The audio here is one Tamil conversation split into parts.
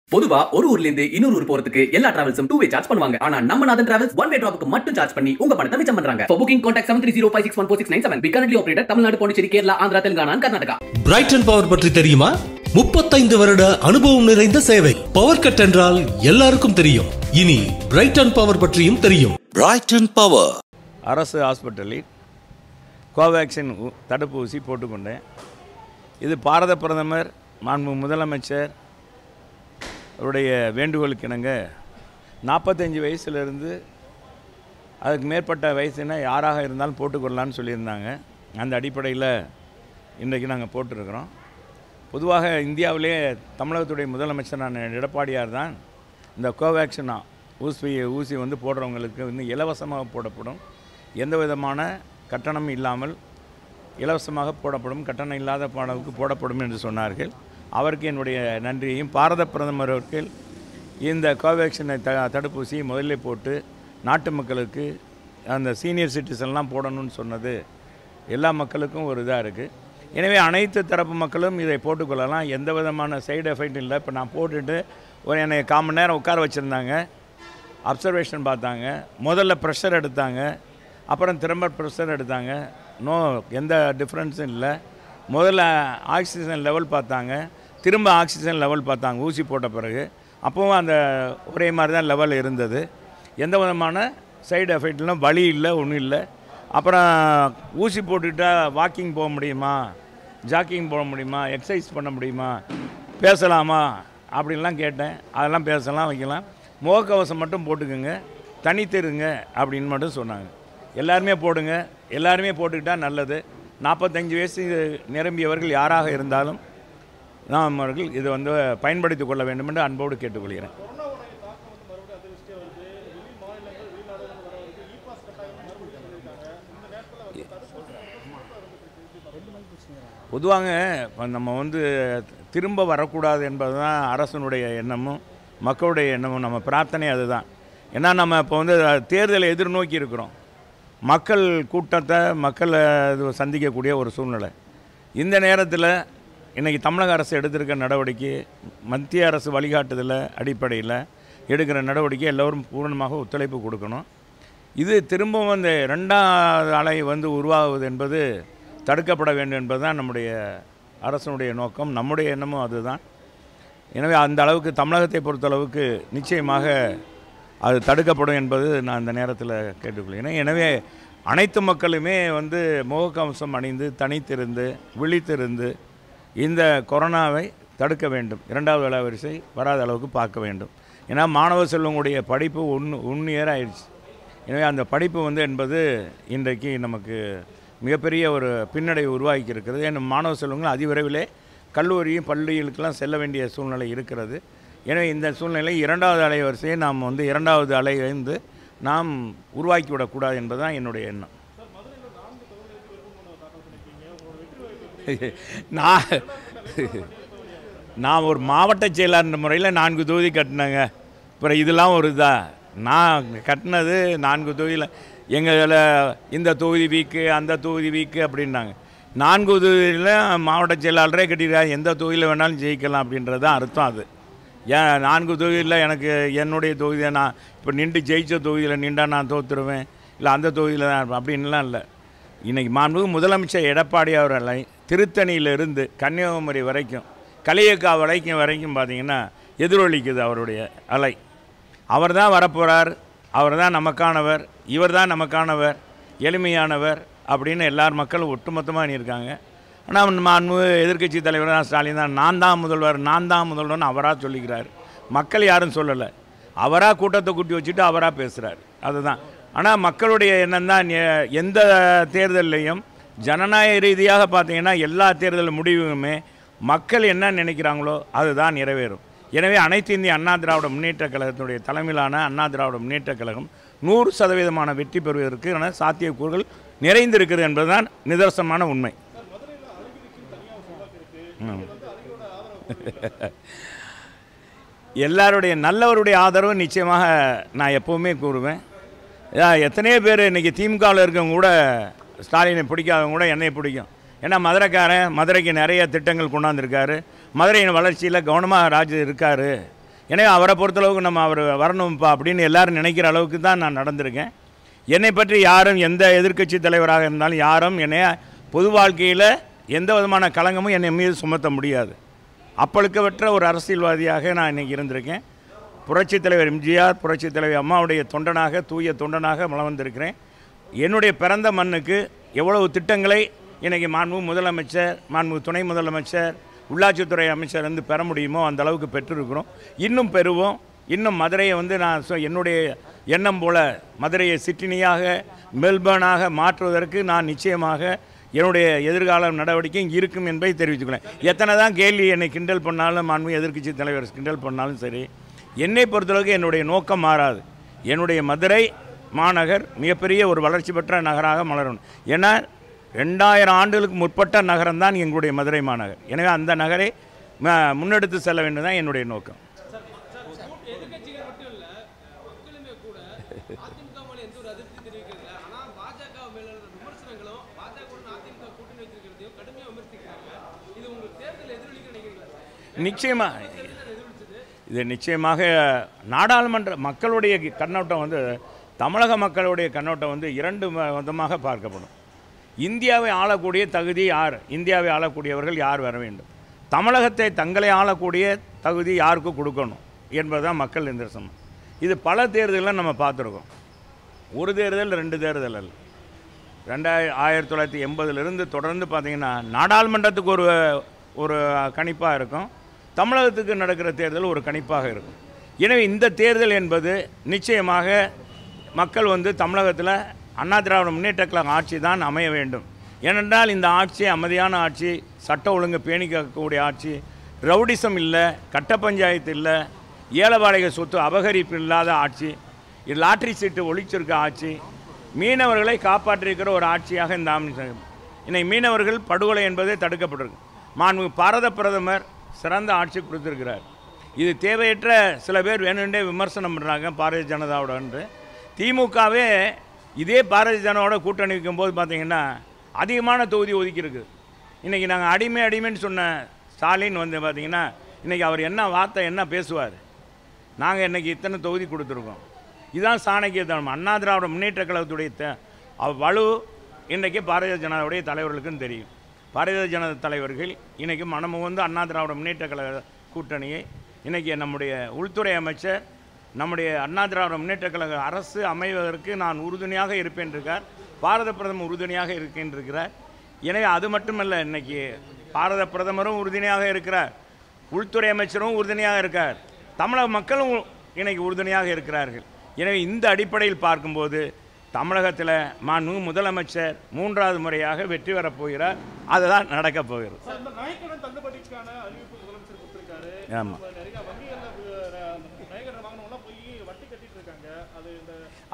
பொதுவா ஒரு ஊர்ல இருந்து இன்னொரு ஊர் போறதுக்கு எல்லா டிராவல்ஸும் டூ வே சார்ஜ் பண்ணுவாங்க ஆனா நம்ம நாதன் டிராவல்ஸ் ஒன் வே டிராப்புக்கு மட்டும் சார்ஜ் பண்ணி உங்க பணத்தை மிச்சம் பண்றாங்க For booking contact seven three zero five six one four six nine seven. We currently operated Tamil Nadu Pondicherry Kerala Andhra Telangana and Karnataka Brighton power பற்றி தெரியுமா முப்பத்தைந்து வருட அனுபவம் நிறைந்த சேவை பவர் கட் என்றால் எல்லாருக்கும் தெரியும் இனி பிரைட்டன் பவர் பற்றியும் தெரியும் Brighton Power. அரசு ஹாஸ்பிட்டலில் கோவேக்சின் ஊ- தடுப்பூசி போட்டுக்கொண்டேன் இது பாரத பிரதமர் மாண்பு முதலமைச்சர் அவருடைய வேண்டுகோளுக்கு இணங்க நாற்பத்தஞ்சு வயசுலேருந்து அதுக்கு மேற்பட்ட வயசுனா யாராக இருந்தாலும் போட்டுக்கொள்ளலான்னு சொல்லியிருந்தாங்க அந்த அடிப்படையில் இன்றைக்கு நாங்கள் போட்டிருக்கிறோம் பொதுவாக இந்தியாவிலே தமிழகத்துடைய முதலமைச்சரான எடப்பாடியார் தான் இந்த கோவேக்சின் ஊசி ஊசி வந்து போடுறவங்களுக்கு வந்து இலவசமாக போடப்படும் எந்த விதமான கட்டணம் இல்லாமல் இலவசமாக போடப்படும் கட்டணம் இல்லாத பாடவுக்கு போடப்படும் என்று சொன்னார்கள் அவருக்கு என்னுடைய நன்றியையும் பாரத பிரதமர் அவர்கள் இந்த கோவேக்சினை த தடுப்பூசியை முதல்ல போட்டு நாட்டு மக்களுக்கு அந்த சீனியர் சிட்டிசன்லாம் போடணும்னு சொன்னது எல்லா மக்களுக்கும் ஒரு இதாக இருக்குது எனவே அனைத்து தரப்பு மக்களும் இதை போட்டுக்கொள்ளலாம் எந்த விதமான சைடு எஃபெக்ட் இல்லை இப்போ நான் போட்டுட்டு ஒரு என்னை கால் மணி நேரம் உட்கார வச்சுருந்தாங்க அப்சர்வேஷன் பார்த்தாங்க முதல்ல ப்ரெஷர் எடுத்தாங்க அப்புறம் திரும்ப ப்ரெஷர் எடுத்தாங்க நோ எந்த டிஃப்ரென்ஸும் இல்லை முதல்ல ஆக்சிஜன் லெவல் பார்த்தாங்க திரும்ப ஆக்சிஜன் லெவல் பார்த்தாங்க ஊசி போட்ட பிறகு அப்போவும் அந்த ஒரே மாதிரி தான் லெவல் இருந்தது எந்த விதமான சைடு எஃபெக்ட்லாம் வலி இல்லை ஒன்றும் இல்லை அப்புறம் ஊசி போட்டுக்கிட்டா வாக்கிங் போக முடியுமா ஜாக்கிங் போக முடியுமா எக்ஸசைஸ் பண்ண முடியுமா பேசலாமா அப்படின்லாம் கேட்டேன் அதெல்லாம் பேசலாம் வைக்கலாம் முகக்கவசம் மட்டும் போட்டுக்கோங்க தனித்திருங்க அப்படின்னு மட்டும் சொன்னாங்க எல்லாருமே போடுங்க எல்லாருமே போட்டுக்கிட்டா நல்லது நாற்பத்தஞ்சு வயசு நிரம்பியவர்கள் யாராக இருந்தாலும் நாம் அவர்கள் இதை வந்து பயன்படுத்திக் கொள்ள வேண்டும் என்று அன்போடு கேட்டுக்கொள்கிறேன் பொதுவாக இப்ப நம்ம வந்து திரும்ப வரக்கூடாது என்பது தான் அரசனுடைய எண்ணமும் மக்களுடைய எண்ணமும் நம்ம பிரார்த்தனை அதுதான் ஏன்னா நம்ம இப்போ வந்து தேர்தலை எதிர்நோக்கி இருக்கிறோம் மக்கள் கூட்டத்தை மக்களை இது சந்திக்கக்கூடிய ஒரு சூழ்நிலை இந்த நேரத்தில் இன்றைக்கி தமிழக அரசு எடுத்திருக்க நடவடிக்கை மத்திய அரசு வழிகாட்டுதல அடிப்படையில் எடுக்கிற நடவடிக்கை எல்லோரும் பூரணமாக ஒத்துழைப்பு கொடுக்கணும் இது திரும்பவும் இந்த ரெண்டாவது அலை வந்து உருவாகுவது என்பது தடுக்கப்பட வேண்டும் என்பதுதான் நம்முடைய அரசனுடைய நோக்கம் நம்முடைய எண்ணமும் அதுதான் எனவே அந்த அளவுக்கு தமிழகத்தை பொறுத்தளவுக்கு நிச்சயமாக அது தடுக்கப்படும் என்பது நான் இந்த நேரத்தில் கேட்டுக்கொள்கிறேன் எனவே அனைத்து மக்களுமே வந்து முகக்கவசம் அணிந்து தனித்திருந்து விழித்திருந்து இந்த கொரோனாவை தடுக்க வேண்டும் இரண்டாவது அலைவரிசை வராத அளவுக்கு பார்க்க வேண்டும் ஏன்னா மாணவ செல்வங்களுடைய படிப்பு ஒன்று ஒன் இயர் ஆயிடுச்சு எனவே அந்த படிப்பு வந்து என்பது இன்றைக்கு நமக்கு மிகப்பெரிய ஒரு பின்னடைவு உருவாக்கி இருக்கிறது ஏன்னா மாணவ செல்வங்கள் அதிவிரைவிலே கல்லூரியும் பள்ளிகளுக்கெல்லாம் செல்ல வேண்டிய சூழ்நிலை இருக்கிறது எனவே இந்த சூழ்நிலை இரண்டாவது அலை வரிசையை நாம் வந்து இரண்டாவது அலை வந்து நாம் உருவாக்கி விடக்கூடாது என்பதுதான் என்னுடைய எண்ணம் நான் நான் ஒரு மாவட்ட செயலாளர் முறையில் நான்கு தொகுதி கட்டினேங்க அப்புறம் இதெல்லாம் ஒரு இதா நான் கட்டினது நான்கு தொகுதியில் எங்களில் இந்த தொகுதி வீக்கு அந்த தொகுதி வீக்கு அப்படின்னாங்க நான்கு தொகுதியில் மாவட்ட செயலாளரே கட்டியிருக்காங்க எந்த தொகுதியில் வேணாலும் ஜெயிக்கலாம் அப்படின்றது தான் அர்த்தம் அது ஏன் நான்கு தொகுதியில் எனக்கு என்னுடைய தொகுதியை நான் இப்போ நின்று ஜெயித்த தொகுதியில் நின்றா நான் தோற்றுருவேன் இல்லை அந்த தொகுதியில் தான் இருப்பேன் அப்படின்லாம் இல்லை இன்றைக்கி மாண்புமிகு முதலமைச்சர் எடப்பாடி அவர்களை திருத்தணியிலிருந்து கன்னியாகுமரி வரைக்கும் களியக்கா வரைக்கும் வரைக்கும் பார்த்தீங்கன்னா எதிரொலிக்குது அவருடைய அலை அவர் தான் வரப்போகிறார் அவர் தான் நமக்கானவர் இவர் தான் நமக்கானவர் எளிமையானவர் அப்படின்னு எல்லார் மக்களும் ஒட்டுமொத்தமாக இருக்காங்க ஆனால் மாண்பு எதிர்க்கட்சி தலைவராக ஸ்டாலின் தான் நான் தான் முதல்வர் நான் தான் முதல்வர்னு அவராக சொல்லிக்கிறார் மக்கள் யாரும் சொல்லலை அவராக கூட்டத்தை கூட்டி வச்சுட்டு அவராக பேசுகிறார் அதுதான் ஆனால் மக்களுடைய எண்ணம் தான் எ- எந்த தேர்தல்லையும் ஜனநாயக ரீதியாக பார்த்தீங்கன்னா எல்லா தேர்தல் முடிவுமே மக்கள் என்ன நினைக்கிறாங்களோ அதுதான் நிறைவேறும் எனவே அனைத்து இந்திய அண்ணா திராவிட முன்னேற்ற கழகத்தினுடைய தலைமையிலான அண்ணா திராவிட முன்னேற்ற கழகம் நூறு சதவீதமான வெற்றி பெறுவதற்கு சாத்தியக்கூறுகள் நிறைந்திருக்கிறது என்பதுதான் நிதர்சனமான உண்மை ம். எல்லாருடைய நல்லவருடைய ஆதரவு நிச்சயமாக நான் எப்போவுமே கூறுவேன் ஏன் எத்தனையோ பேர் இன்றைக்கி திமுகவில் இருக்கவங்க கூட ஸ்டாலினை பிடிக்காதவங்க கூட என்னை பிடிக்கும் ஏன்னா மதுரைக்காரன் மதுரைக்கு நிறைய திட்டங்கள் கொண்டாந்துருக்காரு மதுரையின் வளர்ச்சியில் கவனமாக ராஜு இருக்கார் எனவே அவரை பொறுத்தளவுக்கு நம்ம அவர் வரணும்ப்பா அப்படின்னு எல்லாரும் நினைக்கிற அளவுக்கு தான் நான் நடந்திருக்கேன் என்னை பற்றி யாரும் எந்த எதிர்க்கட்சி தலைவராக இருந்தாலும் யாரும் என்னை பொது வாழ்க்கையில் எந்த விதமான களங்கமும் என்னை மீது சுமத்த முடியாது அப்பழுக்கவற்ற ஒரு அரசியல்வாதியாக நான் இன்னைக்கு இருந்திருக்கேன் புரட்சித் தலைவர் எம்ஜிஆர் புரட்சித் தலைவர் அம்மாவுடைய தொண்டனாக தூய தொண்டனாக வலம் வந்திருக்கிறேன் என்னுடைய பிறந்த மண்ணுக்கு எவ்வளவு திட்டங்களை இன்றைக்கி மாண்பு முதலமைச்சர் மாண்பு துணை முதலமைச்சர் உள்ளாட்சித்துறை அமைச்சர் வந்து பெற முடியுமோ அந்த அளவுக்கு பெற்றிருக்கிறோம் இன்னும் பெறுவோம் இன்னும் மதுரையை வந்து நான் சொ- என்னுடைய எண்ணம் போல மதுரையை சிட்டினியாக மெல்பர்னாக மாற்றுவதற்கு நான் நிச்சயமாக என்னுடைய எதிர்கால நடவடிக்கை இங்கே இருக்கும் என்பதை தெரிவித்துக்கிறேன் எத்தனை தான் கேள்வி என்னை கிண்டல் பண்ணாலும் மாண்பு எதிர்க்கட்சி தலைவர் கிண்டல் பண்ணாலும் சரி என்னை பொறுத்தளவுக்கு என்னுடைய நோக்கம் மாறாது என்னுடைய மதுரை மாநகர் மிகப்பெரிய ஒரு வளர்ச்சி பெற்ற நகராக மலரணும் ஏன்னா ரெண்டாயிரம் ஆண்டுகளுக்கு முற்பட்ட நகரம் தான் எங்களுடைய மதுரை மாநகர் எனவே அந்த நகரை ம- முன்னெடுத்து செல்ல வேண்டும் தான் என்னுடைய நோக்கம் எதிர்கட்சிகள் மட்டும் இல்ல மக்களுமே கூட அதிமுக மேல எந்த ஒரு அதிருப்தி தெரிவிக்கிறது ஆனா பாஜக மேல இருந்த விமர்சனங்களும் பாஜக அதிமுக கூட்டணி வச்சிருக்கிறதையும் கடுமையா விமர்சிக்கிறாங்க இது உங்களுக்கு தேர்தல் எதிரொலிக்க நினைக்கிறீங்களா நிச்சயமா இது நிச்சயமாக நாடாளுமன்ற மக்களுடைய கண்ணோட்டம் வந்து தமிழக மக்களுடைய கண்ணோட்டம் வந்து இரண்டு ம- விதமாக பார்க்கப்படும் இந்தியாவை ஆளக்கூடிய தகுதி யார் இந்தியாவை ஆளக்கூடியவர்கள் யார் வர வேண்டும் தமிழகத்தை தங்களை ஆளக்கூடிய தகுதி யாருக்கு கொடுக்கணும் என்பதுதான் மக்கள் நிதர்சனம் இது பல தேர்தலில் நம்ம பார்த்துருக்கோம் ஒரு தேர்தல் ரெண்டு தேர்தல் அல்ல ரெண்டாயிர ஆயிரத்தி தொள்ளாயிரத்தி எண்பதுலேருந்து தொடர்ந்து பார்த்தீங்கன்னா நாடாளுமன்றத்துக்கு ஒரு ஒரு கணிப்பாக இருக்கும் தமிழகத்துக்கு நடக்கிற தேர்தல் ஒரு கணிப்பாக இருக்கும் எனவே இந்த தேர்தல் என்பது நிச்சயமாக மக்கள் வந்து தமிழகத்தில் அண்ணா திராவிட முன்னேற்ற கழக ஆட்சி தான் அமைய வேண்டும் ஏனென்றால் இந்த ஆட்சி அமைதியான ஆட்சி சட்ட ஒழுங்கு பேணி காக்கக்கூடிய ஆட்சி ரவுடிசம் இல்லை கட்ட பஞ்சாயத்து இல்லை ஏலவாடகை சொத்து அபகரிப்பு இல்லாத ஆட்சி இது லாட்டரி சீட்டு ஒழிச்சிருக்க ஆட்சி மீனவர்களை காப்பாற்றியிருக்கிற ஒரு ஆட்சியாக இந்த ஆட்சி இன்னைக்கு மீனவர்கள் படுகொலை என்பதே தடுக்கப்பட்டிருக்கு மாண்பு பாரத பிரதமர் சிறந்த ஆட்சி கொடுத்திருக்கிறார் இது தேவையற்ற சில பேர் வேணுண்டே விமர்சனம் பண்ணுறாங்க பாரதிய ஜனதாவோட என்று திமுகவே இதே பாரதிய ஜனதாவோட கூட்டணி வைக்கும்போது பார்த்தீங்கன்னா அதிகமான தொகுதி ஒதுக்கியிருக்கு இன்றைக்கி நாங்கள் அடிமை அடிமைன்னு சொன்ன ஸ்டாலின் வந்து பார்த்தீங்கன்னா இன்றைக்கி அவர் என்ன வார்த்தை என்ன பேசுவார் நாங்கள் இன்னைக்கு இத்தனை தொகுதி கொடுத்துருக்கோம் இதுதான் சாணக்கியத்தனம் அண்ணா திராவிட முன்னேற்ற கழகத்துடைய த அவ் வலு இன்றைக்கி பாரதிய ஜனதாவுடைய தலைவர்களுக்கும் தெரியும் பாரதிய ஜனதா தலைவர்கள் இன்றைக்கி மனமுகந்து அண்ணா திராவிட முன்னேற்ற கழக கூட்டணியை இன்றைக்கி நம்முடைய உள்துறை அமைச்சர் நம்முடைய அண்ணா திராவிட முன்னேற்ற கழக அரசு அமைவதற்கு நான் உறுதுணையாக இருப்பேன் இருக்கார் பாரத பிரதமர் உறுதுணையாக இருக்கேன் இருக்கிறார் எனவே அது மட்டுமல்ல இன்னைக்கு பாரத பிரதமரும் உறுதுணையாக இருக்கிறார் உள்துறை அமைச்சரும் உறுதுணையாக இருக்கார் தமிழக மக்களும் இன்னைக்கு உறுதுணையாக இருக்கிறார்கள் எனவே இந்த அடிப்படையில் பார்க்கும்போது தமிழகத்தில் மாண்பு முதலமைச்சர் மூன்றாவது முறையாக வெற்றி பெறப் போகிறார் அதுதான் நடக்கப் போகிறது இந்த நகைக்கடன் தள்ளுபடிக்கான அறிவிப்பு முதலமைச்சர் கொடுத்திருக்காரு ஆமாம் இப்ப நிறைய வங்கிகள்ல நகைக்கடன் வாங்கினவங்களாம் போய் வட்டி கட்டிட்டு இருக்காங்க அது இந்த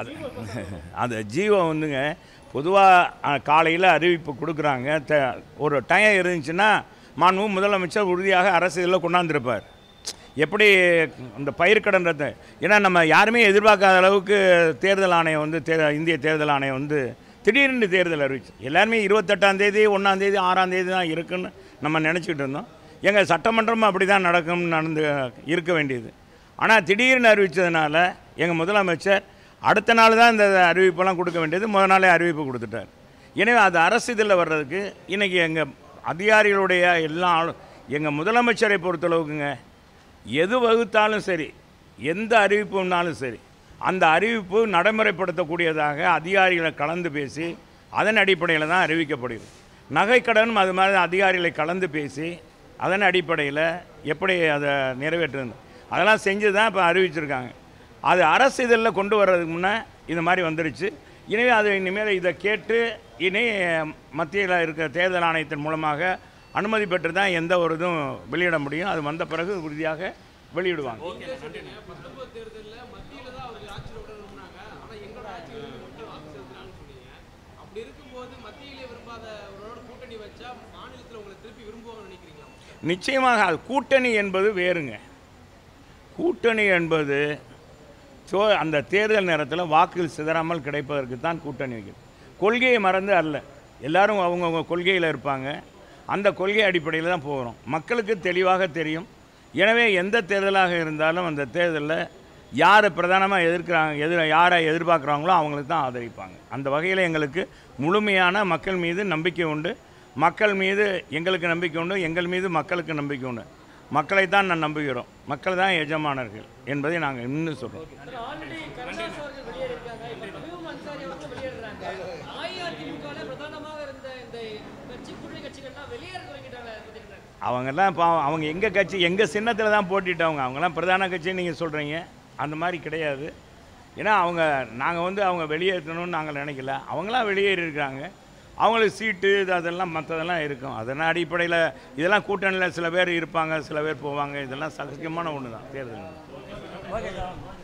அது அந்த ஜீவோ வந்துங்க பொதுவாக காலையில் அறிவிப்பு கொடுக்குறாங்க த ஒரு டைம் இருந்துச்சுன்னா மாண்பு முதலமைச்சர் உறுதியாக அரசு இதில் கொண்டாந்துருப்பார் எப்படி இந்த பயிர்க்கடன் ரத்து ஏன்னா நம்ம யாருமே எதிர்பார்க்காத அளவுக்கு தேர்தல் ஆணையம் வந்து தே இந்திய தேர்தல் ஆணையம் வந்து திடீர்னு தேர்தல் அறிவிச்சு எல்லாருமே இருபத்தெட்டாம் தேதி ஒன்றாம் தேதி ஆறாம் தேதி தான் இருக்குன்னு நம்ம நினச்சிக்கிட்டு இருந்தோம் எங்கள் சட்டமன்றமும் அப்படி தான் நடக்கும்னு நடந்து இருக்க வேண்டியது ஆனால் திடீர்னு அறிவித்ததுனால எங்கள் முதலமைச்சர் அடுத்த நாள் தான் இந்த அறிவிப்பெல்லாம் கொடுக்க வேண்டியது முதல் நாளே அறிவிப்பு கொடுத்துட்டார் எனவே அது அரசு இதில் வர்றதுக்கு இன்றைக்கி எங்கள் அதிகாரிகளுடைய எல்லா ஆளு எங்கள் முதலமைச்சரை பொறுத்தளவுக்குங்க எது வகுத்தாலும் சரி எந்த அறிவிப்புனாலும் சரி அந்த அறிவிப்பு நடைமுறைப்படுத்தக்கூடியதாக அதிகாரிகளை கலந்து பேசி அதன் அடிப்படையில் தான் அறிவிக்கப்படுகிறது நகைக்கடனும் அது மாதிரி அதிகாரிகளை கலந்து பேசி அதன் அடிப்படையில் எப்படி அதை நிறைவேற்றுறது அதெல்லாம் செஞ்சு தான் இப்போ அறிவிச்சிருக்காங்க அது அரசு இதழில் கொண்டு வர்றதுக்கு முன்னே இது மாதிரி வந்துருச்சு எனவே அது இனிமேல் இதை கேட்டு இனி மத்தியில் இருக்கிற தேர்தல் ஆணையத்தின் மூலமாக அனுமதி பெற்று தான் எந்த ஒரு இதுவும் வெளியிட முடியும் அது வந்த பிறகு உறுதியாக வெளியிடுவாங்க பத்தொன்பது தேர்தல்ல மத்தியில தான் அவருக்கு ஆட்சியில் விட விரும்புனாங்க ஆனா எங்களோட ஆட்சியில் மக்கள் வாக்கு செலுத்தினாங்கன்னு சொன்னீங்க அப்படி இருக்கும்போது மத்தியிலே விரும்பாதவரோட கூட்டணி வச்சா மாநிலத்தில் உங்களை திருப்பி விரும்புவாங்கன்னு நினைக்கிறீங்களா நிச்சயமாக அது கூட்டணி என்பது வேறுங்க கூட்டணி என்பது சோ அந்த தேர்தல் நேரத்தில் வாக்குகள் சிதறாமல் கிடைப்பதற்கு தான் கூட்டணி வைக்கிறது கொள்கையை மறந்து அல்ல எல்லாரும் அவங்கவுங்க கொள்கையில் இருப்பாங்க அந்த கொள்கை அடிப்படையில் தான் போகிறோம் மக்களுக்கு தெளிவாக தெரியும் எனவே எந்த தேர்தலாக இருந்தாலும் அந்த தேர்தலில் யாரை பிரதானமாக எதிர்க்கிறாங்க எதிர யாரை எதிர்பார்க்குறாங்களோ அவங்களுக்கு தான் ஆதரிப்பாங்க அந்த வகையில் எங்களுக்கு முழுமையான மக்கள் மீது நம்பிக்கை உண்டு மக்கள் மீது எங்களுக்கு நம்பிக்கை உண்டு எங்கள் மீது மக்களுக்கு நம்பிக்கை உண்டு மக்களை தான் நான் நம்புகிறோம் மக்கள் தான் எஜமானர்கள் என்பதை நாங்கள் இன்னும் சொல்கிறோம் ஆல்ரெடி கருணாஸ் அவர்கள் வெளியேறிருக்காங்க இப்ப மஹபூப் அன்சாரி அவர்கள் வெளியேறாங்க அஇஅதிமுகவில் பிரதானமாக இருந்த இந்த கட்சி கூட்டணி கட்சிகள்லாம் வெளியேற தொடங்கிட்டாங்க பார்த்தீங்கன்னா அவங்கெல்லாம் இப்போ அவங்க எங்கள் கட்சி எங்கள் சின்னத்தில் தான் போட்டிட்டவங்க அவங்கெல்லாம் பிரதான கட்சின்னு நீங்கள் சொல்கிறீங்க அந்த மாதிரி கிடையாது ஏன்னா அவங்க நாங்கள் வந்து அவங்க வெளியேற்றணும்னு நாங்கள் நினைக்கல அவங்களாம் வெளியேறி இருக்காங்க அவங்களுக்கு சீட்டு இது அதெல்லாம் மற்றதெல்லாம் இருக்கும் அதன் அடிப்படையில் இதெல்லாம் கூட்டணியில் சில பேர் இருப்பாங்க சில பேர் போவாங்க இதெல்லாம் சகஜமான ஒன்று தான் தேர்தல்